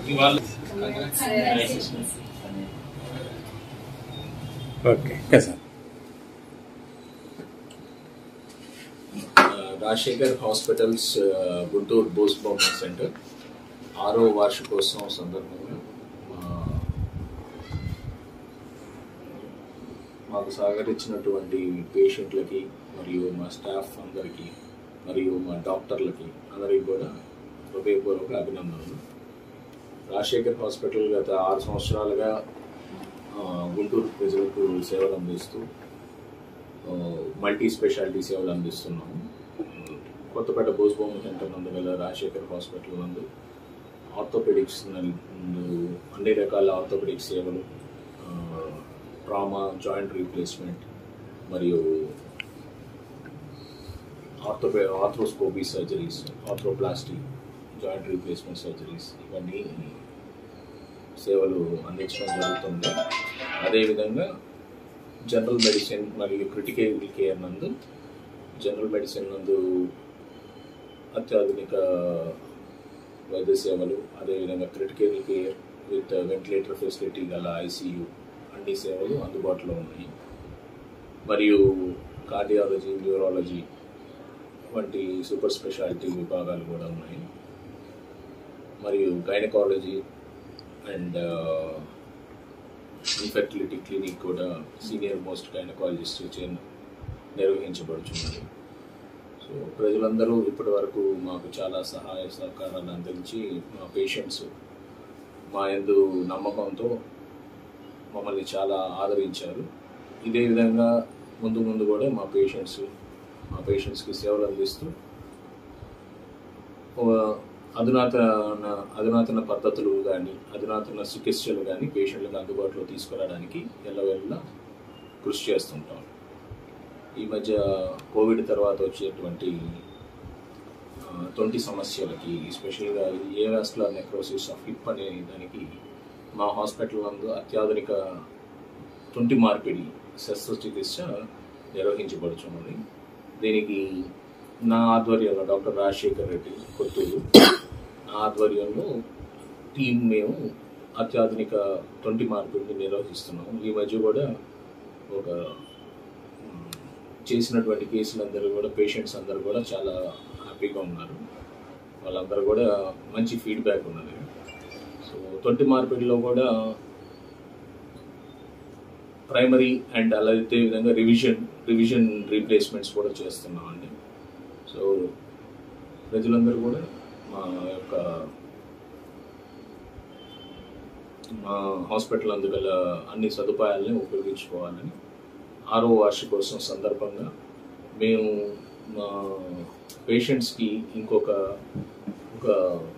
ఇవాళ okay okay sir Rajasekhar hospitals ఆ, గుంటూరు బోస్ బొమ్మ సెంటర్ ఆరో వార్షికోత్సవం సందర్భంగా మా- మాకు సహకరించినటువంటి పేషెంట్లకి మరియు మా స్టాఫ్ అందరికీ మరియు మా డాక్టర్లకి అందరికీ కూడా హృదయపూర్వక అభినందనలు రాజశేఖర్ హాస్పిటల్ గత ఆరు సంవత్సరాలుగా ఆ, గుంటూరు ప్రజలకు సేవలు అందిస్తూ ఆ, మల్టీ స్పెషాలిటీ సేవలు అందిస్తున్నాము కొత్తపేట బోస్బొమ్మ సెంటర్ నందు గల రాజశేఖర్ హాస్పిటల్ నందు ఆర్థోపెడిక్స్ నందు అన్ని రకాల ఆర్థోపెడిక్ సేవలు ట్రామా జాయింట్ రీప్లేస్మెంట్ మరియు ఆర్థోపే arthroscopy surgeries arthroplasty joint replacement surgeries ఇవన్నీ సేవలు అందించడం జరుగుతుంది అదేవిధంగా జనరల్ మెడిసిన్ మరియు క్రిటికల్ కేర్ నందు జనరల్ మెడిసిన్ నందు అత్యాధునిక వైద్య సేవలు అదేవిధంగా critical care with ventilator facility గల ఐసీయూ అన్ని సేవలు అందుబాటులో ఉన్నాయి మరియు కార్డియాలజీ న్యూరాలజీ వంటి సూపర్ స్పెషాలిటీ విభాగాలు కూడా ఉన్నాయి మరియు గైనకాలజీ అండ్ ఇన్ఫెర్టిలిటీ క్లినిక్ కూడా సీనియర్ మోస్ట్ గైనకాలజిస్ట్ చే నిర్వహించబడుచున్నది సో ప్రజలందరూ ఇప్పటి వరకు మాకు చాలా సహాయ సహకారాలు అందించి మా పేషెంట్స్ మా యందు నమ్మకంతో మమ్మల్ని చాలా ఆదరించారు ఇదే విధంగా ముందు ముందు కూడా మా పేషెంట్స్ మా పేషెంట్స్కి సేవలు అందిస్తూ ఓ అధునాతన అధునాతన పద్ధతులు కానీ అధునాతన చికిత్సలు కానీ పేషెంట్లకు అందుబాటులో తీసుకురావడానికి ఎల్లవెల్లా కృషి చేస్తుంటాం ఈ మధ్య కోవిడ్ తర్వాత వచ్చేటువంటి ఆ, తొంటి సమస్యలకి ఎస్పెషల్గా avascular necrosis of hip అనే దానికి మా హాస్పిటల్ నందు అత్యాధునిక తొంటి మార్పిడి శస్త్రచికిత్స నిర్వహించబడుచున్నది దీనికి నా ఆధ్వర్యంలో డాక్టర్ రాజశేఖర్ రెడ్డి కొత్తూరు నా ఆధ్వర్యంలో టీం మేము అత్యాధునిక తొంటి మార్పిడిని నిర్వహిస్తున్నాము ఈ మధ్య కూడా ఒక మ్, చేసినటువంటి కేసులందరూ కూడా పేషెంట్స్ అందరూ కూడా చాలా హ్యాపీగా ఉన్నారు వాళ్ళందరూ కూడా మంచి ఫీడ్బ్యాక్ ఉన్నది సో తొంటి మార్పిడిలో కూడా ప్రైమరీ అండ్ అలాగే విధంగా రివిజన్ రివిజన్ రీప్లేస్మెంట్స్ కూడా చేస్తున్నామండి సో ప్రజలందరూ కూడా మా యొక్క మా హాస్పిటల్ అందుగల అన్ని సదుపాయాలని ఉపయోగించుకోవాలని ఆరో వార్షికోత్సవం సందర్భంగా మేము మా పేషెంట్స్కి ఇంకొక ఒక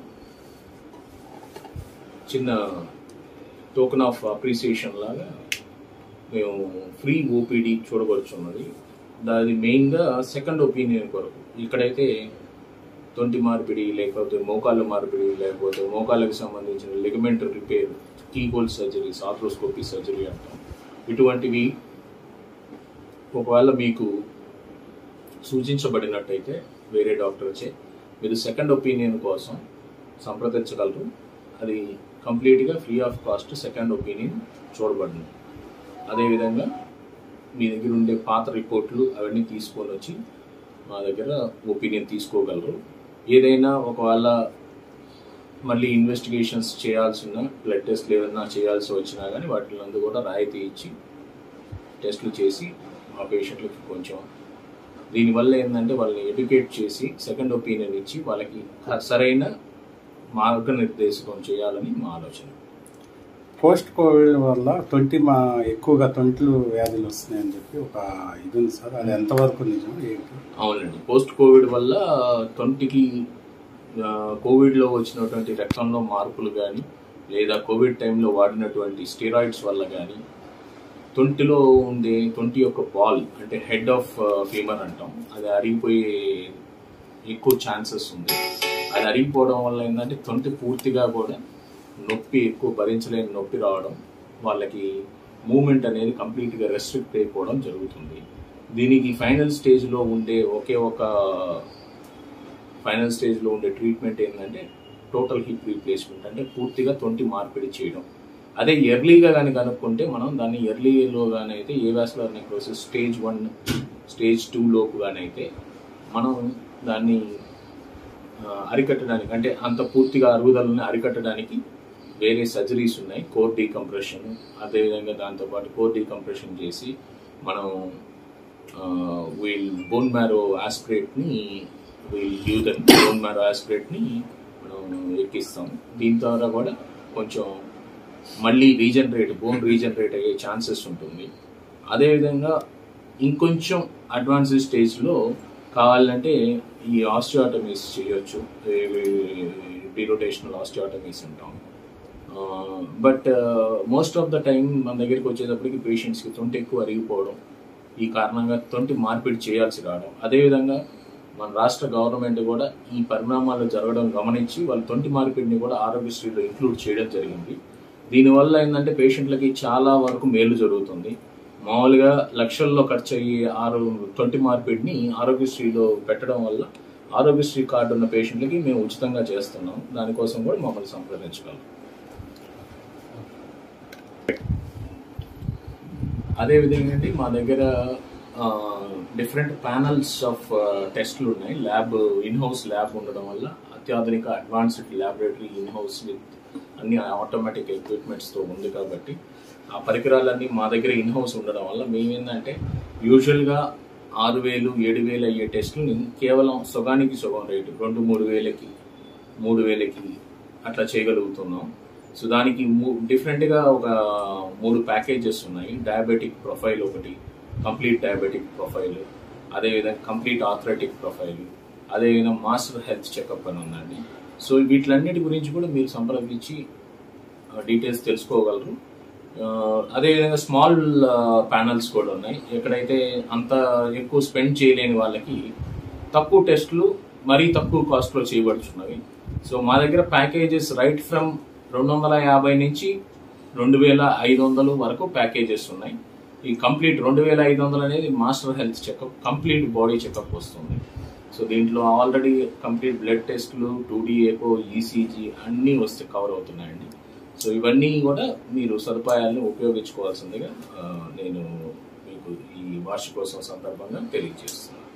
చిన్న టోకెన్ ఆఫ్ అప్రిసియేషన్ లాగా మేము ఫ్రీ ఓపీడీ చూడబడుచున్నది దాని మెయిన్గా సెకండ్ ఒపీనియన్ కొరకు ఇక్కడైతే తొంటి మార్పిడి లేకపోతే మోకాళ్ళ మార్పిడి లేకపోతే మోకాళ్ళకి సంబంధించిన ligament repair keyhole surgeries arthroscopy surgery అంటాం ఇటువంటివి ఒకవేళ మీకు సూచించబడినట్టయితే వేరే డాక్టర్ వచ్చే మీరు సెకండ్ ఒపీనియన్ కోసం సంప్రదించగలరు అది కంప్లీట్గా free of cost second opinion చూడబడింది అదేవిధంగా మీ దగ్గర ఉండే పాత రిపోర్ట్లు అవన్నీ తీసుకొని వచ్చి మా దగ్గర ఒపీనియన్ తీసుకోగలరు ఏదైనా ఒకవేళ మళ్ళీ ఇన్వెస్టిగేషన్స్ చేయాల్సిన బ్లడ్ టెస్ట్లు ఏదైనా చేయాల్సి వచ్చినా కానీ వాటిలందు కూడా రాయితీ ఇచ్చి టెస్టులు చేసి మా పేషెంట్లకి కొంచెం దీనివల్ల ఏంటంటే వాళ్ళని ఎడ్యుకేట్ చేసి సెకండ్ ఒపీనియన్ ఇచ్చి వాళ్ళకి సరైన మార్గనిర్దేశకం చేయాలని మా ఆలోచన పోస్ట్ కోవిడ్ వల్ల తొంటి మా ఎక్కువగా తొంట్లు వ్యాధులు వస్తున్నాయని చెప్పి ఒక ఇది ఉంది సార్ అది ఎంతవరకు నిజం ఏంటి అవునండి పోస్ట్ కోవిడ్ వల్ల ట్వంటీకి కోవిడ్లో వచ్చినటువంటి రక్తంలో మార్పులు కానీ లేదా కోవిడ్ టైంలో వాడినటువంటి స్టీరాయిడ్స్ వల్ల కానీ తొంటిలో ఉండే తొంటి యొక్క బాల్ అంటే హెడ్ ఆఫ్ ఫీమర్ అంటాం అది అరిగిపోయే ఎక్కువ ఛాన్సెస్ ఉంది అది అరిగిపోవడం వల్ల ఏంటంటే తొంటి పూర్తిగా కూడా నొప్పి ఎక్కువ భరించలేని నొప్పి రావడం వాళ్ళకి మూమెంట్ అనేది కంప్లీట్గా రెస్ట్రిక్ట్ అయిపోవడం జరుగుతుంది దీనికి ఫైనల్ స్టేజ్లో ఉండే ఒకే ఒక ఫైనల్ స్టేజ్లో ఉండే ట్రీట్మెంట్ ఏంటంటే టోటల్ హిప్ రీప్లేస్మెంట్ అంటే పూర్తిగా తొంటి మార్పిడి చేయడం అదే ఎర్లీగా కానీ కనుక్కుంటే మనం దాన్ని ఎర్లీలో కానీ అయితే avascular necrosis stage one stage two లోపు కానీ అయితే మనం దాన్ని ఆ, అరికట్టడానికి అంటే అంత పూర్తిగా అరుగుదలని అరికట్టడానికి వేరే సర్జరీస్ ఉన్నాయి కోర్ డీకంప్రెషన్ అదేవిధంగా దాంతోపాటు కోర్ డీకంప్రెషన్ చేసి మనం వీల్ బోన్ మ్యారో ఆస్పిరేట్ని we'll give then bone marrow ఆస్పిరేట్ని మనం ఎక్కిస్తాం దీని ద్వారా కూడా కొంచెం మళ్ళీ రీజనరేట్ బోన్ రీజనరేట్ అయ్యే ఛాన్సెస్ ఉంటుంది అదేవిధంగా ఇంకొంచెం అడ్వాన్స్ స్టేజ్లో కావాలంటే ఈ ఆస్టియోటమీస్ చేయొచ్చు డిరోటేషనల్ ఆస్టియోటమీస్ అంటాం but most of the time మన దగ్గరికి వచ్చేటప్పటికి పేషెంట్స్కి తొంటి ఎక్కువ అరిగిపోవడం ఈ కారణంగా తొంటి మార్పిడి చేయాల్సి రావడం అదేవిధంగా మన రాష్ట్ర గవర్నమెంట్ కూడా ఈ పరిణామాలు జరగడం గమనించి వాళ్ళ తొంటి మార్పిడిని కూడా ఆరోగ్యశ్రీలో ఇంక్లూడ్ చేయడం జరిగింది దీనివల్ల ఏంటంటే పేషెంట్లకి చాలా వరకు మేలు జరుగుతుంది మామూలుగా లక్షల్లో ఖర్చు అయ్యే ఆరో తొంటి మార్పిడిని ఆరోగ్యశ్రీలో పెట్టడం వల్ల ఆరోగ్యశ్రీ కార్డు ఉన్న పేషెంట్లకి మేము ఉచితంగా చేస్తున్నాం దానికోసం కూడా మమ్మల్ని సంప్రదించగలం అదే విధంగా అండి మా దగ్గర డిఫరెంట్ ప్యానల్స్ ఆఫ్ టెస్ట్లు ఉన్నాయి ల్యాబ్ ఇన్ హౌస్ ల్యాబ్ ఉండడం వల్ల అత్యాధునిక advanced laboratory in house with అన్ని ఆటోమేటిక్ ఎక్విప్మెంట్స్తో ఉంది కాబట్టి ఆ పరికరాలన్నీ మా దగ్గర ఇన్ హౌస్ ఉండడం వల్ల మేమేందంటే యూజువల్గా ఆరు వేలు ఏడు వేలు అయ్యే టెస్టులు కేవలం సగానికి సగం రేటు రెండు మూడు వేలకి మూడు వేలకి అట్లా చేయగలుగుతున్నాం సో దానికి డిఫరెంట్గా ఒక మూడు ప్యాకేజెస్ ఉన్నాయి డయాబెటిక్ ప్రొఫైల్ ఒకటి కంప్లీట్ డయాబెటిక్ ప్రొఫైల్ అదేవిధంగా కంప్లీట్ ఆథ్రెటిక్ ప్రొఫైల్ అదేవిధంగా మాస్టర్ హెల్త్ చెకప్ అని ఉందండి సో వీటిలన్నిటి గురించి కూడా మీరు సంప్రదించి డీటెయిల్స్ తెలుసుకోగలరు ఆ, అదేవిధంగా స్మాల్ ప్యానల్స్ కూడా ఉన్నాయి ఎక్కడైతే అంత ఎక్కువ స్పెండ్ చేయలేని వాళ్ళకి తక్కువ టెస్టులు మరీ తక్కువ కాస్ట్లో చేయబడుచున్నవి సో మా దగ్గర ప్యాకేజెస్ రైట్ ఫ్రమ్ రెండు వందల యాభై నుంచి రెండు వేల ఐదు వందలు వరకు ప్యాకేజెస్ ఉన్నాయి ఈ కంప్లీట్ రెండు వేల ఐదు వందలు అనేది master health checkup complete body checkup వస్తుంది సో దీంట్లో ఆల్రెడీ కంప్లీట్ బ్లడ్ టెస్ట్లు టూ డీ ఎకో ఈసీజీ అన్నీ వస్తే కవర్ అవుతున్నాయండి సో ఇవన్నీ కూడా మీరు సదుపాయాలను ఉపయోగించుకోవాల్సిందిగా ఆ, నేను మీకు ఈ వార్షికోత్సవం సందర్భంగా తెలియజేస్తున్నాను